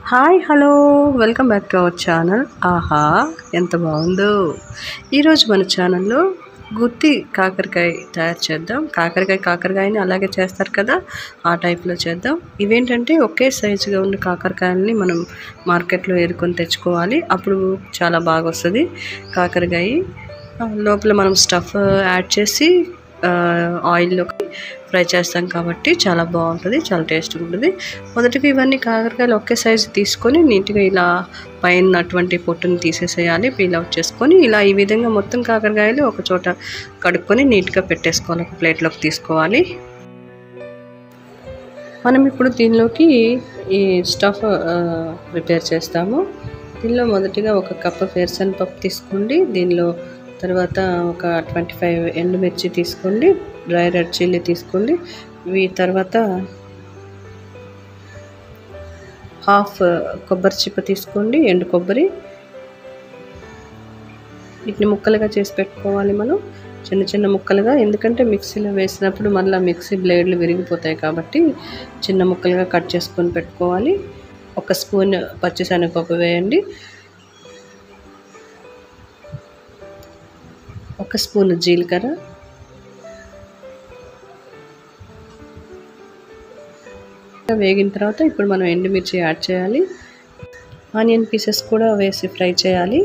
hi hello welcome back to our channel ఆహా ఎంత బాగుందో ఈరోజు మన ఛానల్లో గుత్తి కాకరకాయ తయారు చేద్దాం కాకరకాయ కాకరకాయని అలాగే చేస్తారు కదా ఆ టైప్లో చేద్దాం ఇవేంటంటే ఒకే సైజుగా ఉన్న కాకరకాయలని మనం మార్కెట్లో ఏరుకొని తెచ్చుకోవాలి అప్పుడు చాలా బాగా వస్తుంది కాకరకాయ ఆ, లోపల మనం స్టఫ్ యాడ్ చేసి ఆ, ఆయిల్లోకి ఫ్రై చేస్తాం కాబట్టి చాలా బాగుంటుంది చాలా టేస్ట్గా ఉంటుంది మొదటిగా ఇవన్నీ కాకరకాయలు ఒకే సైజు తీసుకొని నీట్గా ఇలా పైన అటువంటి పొట్టుని తీసేసేయాలి పీల్ అవుట్ చేసుకొని ఇలా ఈ విధంగా మొత్తం కాకరకాయలు ఒక చోట కడుక్కొని నీట్గా పెట్టేసుకోవాలి ఒక ప్లేట్లోకి తీసుకోవాలి మనం ఇప్పుడు దీనిలోకి ఈ స్టఫ్ ప్రిపేర్ చేస్తాము దీనిలో మొదటిగా ఒక కప్పు పప్పు తీసుకోండి దీనిలో తర్వాత ఒక ట్వంటీ ఫైవ్ ఎండుమిర్చి తీసుకోండి డ్రై రెడ్ చిల్లీ తీసుకోండి వీ తర్వాత హాఫ్ కొబ్బరి చిప్ప తీసుకోండి ఎండు కొబ్బరి వీటిని ముక్కలుగా చేసి పెట్టుకోవాలి మనం చిన్న చిన్న ముక్కలుగా ఎందుకంటే మిక్సీలో వేసినప్పుడు మళ్ళీ మిక్సీ బ్లేడ్లు విరిగిపోతాయి కాబట్టి చిన్న ముక్కలుగా కట్ చేసుకొని పెట్టుకోవాలి ఒక స్పూన్ పచ్చిశనగపప్పు వేయండి ఒక స్పూన్ జీలకర్ర వేగిన తర్వాత ఇప్పుడు మనం ఎండుమిర్చి యాడ్ చేయాలి ఆనియన్ పీసెస్ కూడా వేసి ఫ్రై చేయాలి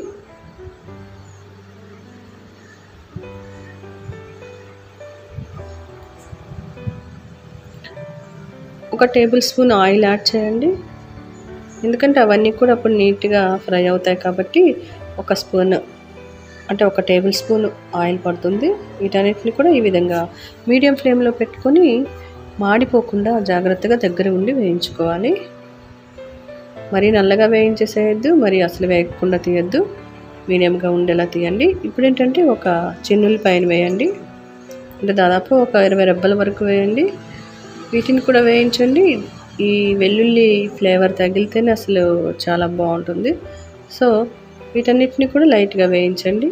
ఒక టేబుల్ స్పూన్ ఆయిల్ యాడ్ చేయండి ఎందుకంటే అవన్నీ కూడా అప్పుడు నీట్గా ఫ్రై అవుతాయి కాబట్టి ఒక స్పూన్ అంటే ఒక టేబుల్ స్పూన్ ఆయిల్ పడుతుంది వీటన్నిటిని కూడా ఈ విధంగా మీడియం ఫ్లేమ్లో పెట్టుకొని మాడిపోకుండా జాగ్రత్తగా దగ్గర ఉండి వేయించుకోవాలి మరీ నల్లగా వేయించేసేయద్దు మరి అసలు వేయకుండా తీయద్దు మీడియంగా ఉండేలా తీయండి ఇప్పుడు ఏంటంటే ఒక చిన్నుల పైన వేయండి అంటే దాదాపు ఒక ఇరవై రెబ్బల వరకు వేయండి వీటిని కూడా వేయించండి ఈ వెల్లుల్లి ఫ్లేవర్ తగిలితేనే అసలు చాలా బాగుంటుంది సో వీటన్నిటిని కూడా లైట్గా వేయించండి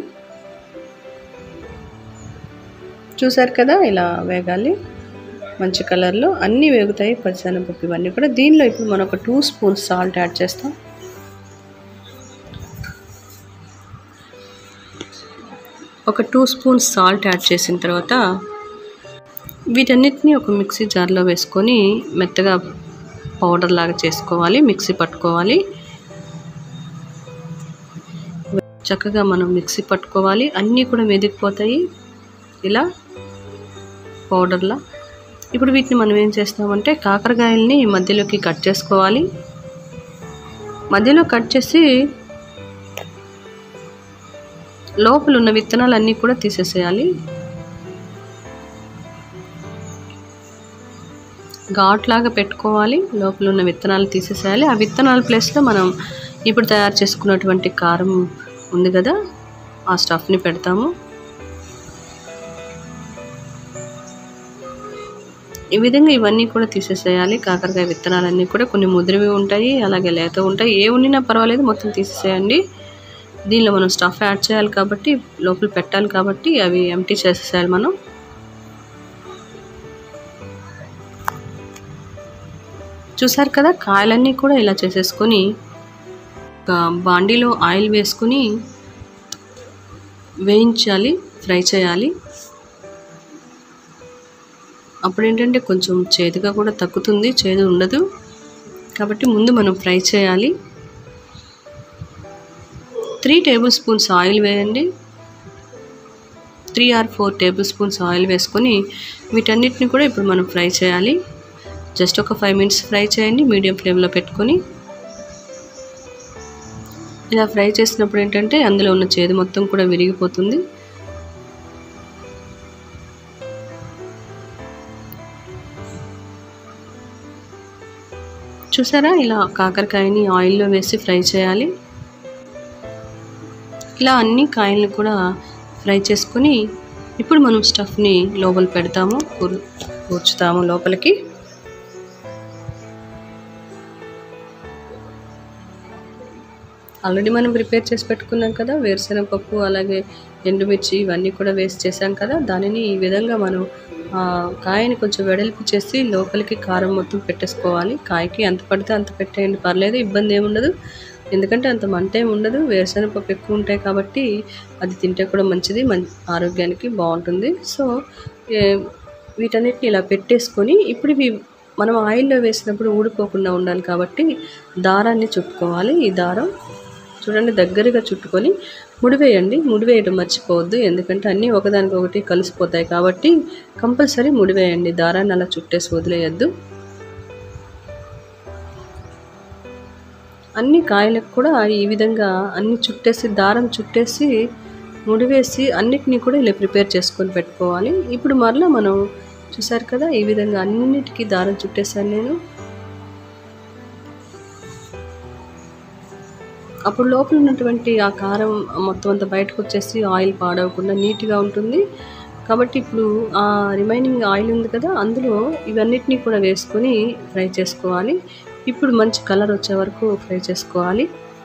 చూసారు కదా ఇలా వేగాలి మంచి కలర్లో అన్నీ వేగుతాయి పచ్చిశనగపప్పు ఇవన్నీ కూడా దీనిలో ఇప్పుడు మనం ఒక టూ స్పూన్స్ సాల్ట్ యాడ్ చేస్తాం ఒక టూ స్పూన్స్ సాల్ట్ యాడ్ చేసిన తర్వాత వీటన్నిటిని ఒక మిక్సీ జార్లో వేసుకొని మెత్తగా పౌడర్ లాగా చేసుకోవాలి మిక్సీ పట్టుకోవాలి చక్కగా మనం మిక్సీ పట్టుకోవాలి అన్నీ కూడా మెదిగిపోతాయి ఇలా పౌడర్లా ఇప్పుడు వీటిని మనం ఏం చేస్తామంటే కాకరకాయల్ని మధ్యలోకి కట్ చేసుకోవాలి మధ్యలో కట్ చేసి లోపల ఉన్న విత్తనాలు అన్నీ కూడా తీసేసేయాలి ఘాట్ లాగా పెట్టుకోవాలి లోపల ఉన్న విత్తనాలు తీసేసేయాలి ఆ విత్తనాల ప్లేస్లో మనం ఇప్పుడు తయారు చేసుకున్నటువంటి కారం ఉంది కదా ఆ స్టఫ్ని పెడతాము ఈ విధంగా ఇవన్నీ కూడా తీసేసేయాలి కాకరకాయ విత్తనాలన్నీ కూడా కొన్ని ముదిరివి ఉంటాయి అలాగే లేత ఉంటాయి ఏ ఉండినా పర్వాలేదు మొత్తం తీసేసేయండి దీనిలో మనం స్టఫ్ యాడ్ చేయాలి కాబట్టి లోపల పెట్టాలి కాబట్టి అవి ఎంటీ చేసేసేయాలి మనం చూసారు కదా కాయలన్నీ కూడా ఇలా చేసేసుకొని ఒక బాండీలో ఆయిల్ వేసుకుని వేయించాలి ఫ్రై చేయాలి అప్పుడు ఏంటంటే కొంచెం చేదుగా కూడా తగ్గుతుంది చేదు ఉండదు కాబట్టి ముందు మనం ఫ్రై చేయాలి త్రీ టేబుల్ స్పూన్స్ ఆయిల్ వేయండి three or four tablespoons oil వేసుకొని వీటన్నిటిని కూడా ఇప్పుడు మనం ఫ్రై చేయాలి జస్ట్ ఒక ఫైవ్ మినిట్స్ ఫ్రై చేయండి మీడియం ఫ్లేమ్లో పెట్టుకొని ఇలా ఫ్రై చేసినప్పుడు ఏంటంటే అందులో ఉన్న చేదు మొత్తం కూడా విరిగిపోతుంది చూసారా ఇలా కాకరకాయని ఆయిల్లో వేసి ఫ్రై చేయాలి ఇలా అన్ని కాయలను కూడా ఫ్రై చేసుకొని ఇప్పుడు మనం స్టఫ్ని లోపల పెడతాము కూర్ కూర్చుతాము లోపలికి ఆల్రెడీ మనం ప్రిపేర్ చేసి పెట్టుకున్నాం కదా వేరుశనగపప్పు అలాగే ఎండుమిర్చి ఇవన్నీ కూడా వేస్ట్ చేసాం కదా దానిని ఈ విధంగా మనం ఆ కాయని కొంచెం వెడల్పు చేసి లోపలికి కారం మొత్తం పెట్టేసుకోవాలి కాయకి ఎంత పడితే అంత పెట్టేయండి పర్లేదు ఇబ్బంది ఏముండదు ఎందుకంటే అంత మంట ఏమి ఉండదు వేరుశనగపప్పు ఎక్కువ ఉంటాయి కాబట్టి అది తింటే కూడా మంచిది మం ఆరోగ్యానికి బాగుంటుంది సో ఏ- వీటన్నిటిని ఇలా పెట్టేసుకొని ఇప్పుడు ఇవి మనం ఆయిల్లో వేసినప్పుడు ఊడిపోకుండా ఉండాలి కాబట్టి దారాన్ని చుట్టుకోవాలి ఈ దారం చూడండి దగ్గరగా చుట్టుకొని ముడివేయండి ముడివేయడం మర్చిపోవద్దు ఎందుకంటే అన్నీ ఒకదానికొకటి కలిసిపోతాయి కాబట్టి కంపల్సరీ ముడివేయండి దారాన్ని అలా చుట్టేసి వదిలేయద్దు అన్ని కాయలకు కూడా ఈ విధంగా అన్ని చుట్టేసి దారం చుట్టేసి ముడివేసి అన్నిటినీ కూడా ఇలా ప్రిపేర్ చేసుకొని పెట్టుకోవాలి ఇప్పుడు మరలా మనం చూసారు కదా ఈ విధంగా అన్నిటికీ దారం చుట్టేసాను నేను అప్పుడు లోపల ఉన్నటువంటి ఆ కారం మొత్తం అంతా బయటకు వచ్చేసి ఆయిల్ పాడవకుండా నీట్గా ఉంటుంది కాబట్టి ఇప్పుడు ఆ రిమైనింగ్ ఆయిల్ ఉంది కదా అందులో ఇవన్నిటినీ కూడా వేసుకొని ఫ్రై చేసుకోవాలి ఇప్పుడు మంచి కలర్ వచ్చే వరకు ఫ్రై చేసుకోవాలి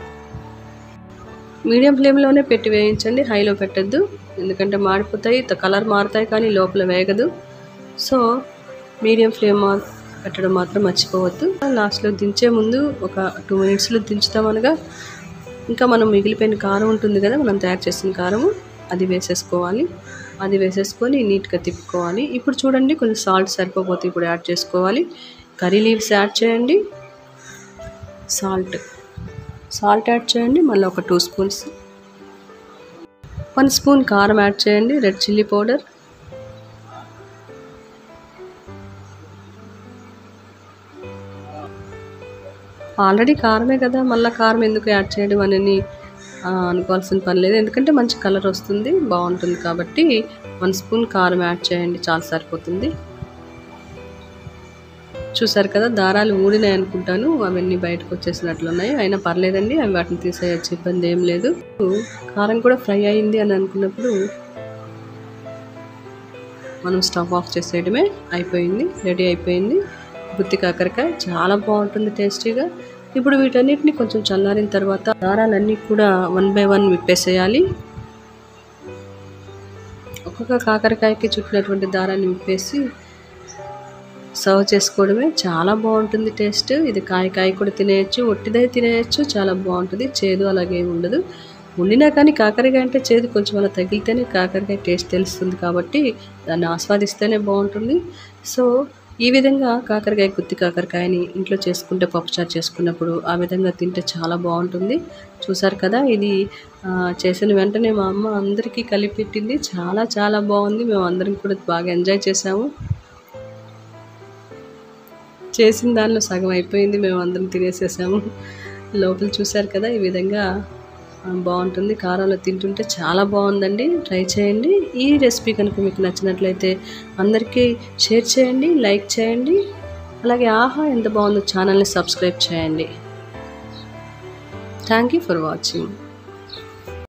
మీడియం ఫ్లేమ్లోనే పెట్టి వేయించండి హైలో పెట్టద్దు ఎందుకంటే మాడిపోతాయి కలర్ మారుతాయి కానీ లోపల వేగదు సో మీడియం ఫ్లేమ్ మా- పెట్టడం మాత్రం మర్చిపోవద్దు లాస్ట్లో దించే ముందు ఒక టూ మినిట్స్లో దించుతాం అనగా ఇంకా మనం మిగిలిపోయిన కారం ఉంటుంది కదా మనం తయారు చేసిన కారము అది వేసేసుకోవాలి అది వేసేసుకొని నీట్గా తిప్పుకోవాలి ఇప్పుడు చూడండి కొంచెం సాల్ట్ సరిపోతే ఇప్పుడు యాడ్ చేసుకోవాలి కర్రీ లీవ్స్ యాడ్ చేయండి సాల్ట్ సాల్ట్ యాడ్ చేయండి మళ్ళీ ఒక టూ స్పూన్స్ వన్ స్పూన్ కారం యాడ్ చేయండి రెడ్ చిల్లీ పౌడర్ ఆల్రెడీ కారమే కదా మళ్ళీ కారం ఎందుకు యాడ్ చేయడం అని ఆ, అనుకోవాల్సిన పని లేదు ఎందుకంటే మంచి కలర్ వస్తుంది బాగుంటుంది కాబట్టి వన్ స్పూన్ కారం యాడ్ చేయండి చాలా సరిపోతుంది చూసారు కదా దారాలు ఊడినాయి అనుకుంటాను అవన్నీ బయటకు వచ్చేసినట్లు ఉన్నాయి అయినా పర్లేదండి అవి వాటిని తీసేయచ్చు ఇబ్బంది ఏం లేదు కారం కూడా ఫ్రై అయింది అని అనుకున్నప్పుడు మనం స్టవ్ ఆఫ్ చేసేయడమే అయిపోయింది రెడీ అయిపోయింది గుత్తి కాకరకాయ చాలా బాగుంటుంది టేస్టీగా ఇప్పుడు వీటన్నిటిని కొంచెం చల్లారిన తర్వాత దారాలన్నీ కూడా వన్ బై వన్ విప్పేసేయాలి ఒక్కొక్క కాకరకాయకి చుట్టినటువంటి దారాన్ని విప్పేసి సర్వ్ చేసుకోవడమే చాలా బాగుంటుంది టేస్ట్ ఇది కాయ కాయ కూడా తినేయచ్చు ఒట్టిదై తినేయచ్చు చాలా బాగుంటుంది చేదు అలాగే ఉండదు ఉండినా కానీ కాకరకాయ అంటే చేదు కొంచెం అలా తగిలితేనే కాకరకాయ టేస్ట్ తెలుస్తుంది కాబట్టి దాన్ని ఆస్వాదిస్తేనే బాగుంటుంది సో ఈ విధంగా కాకరకాయ గుత్తి కాకరకాయని ఇంట్లో చేసుకుంటే పప్పుచారు చేసుకున్నప్పుడు ఆ విధంగా తింటే చాలా బాగుంటుంది చూసారు కదా ఇది ఆ, చేసిన వెంటనే మా అమ్మ అందరికీ కలిపి పెట్టింది చాలా చాలా బాగుంది మేము అందరం కూడా బాగా ఎంజాయ్ చేసాము చేసిన దానిలో సగం అయిపోయింది మేము అందరం తినేసేసాము లోపల చూశారు కదా ఈ విధంగా ఆ, బాగుంటుంది కారంలో తింటుంటే చాలా బాగుందండి ట్రై చేయండి ఈ రెసిపీ కనుక మీకు నచ్చినట్లయితే అందరికీ షేర్ చేయండి లైక్ చేయండి అలాగే ఆహా ఎంత బాగుందో ఛానల్ని సబ్స్క్రైబ్ చేయండి థ్యాంక్ యూ ఫర్ వాచింగ్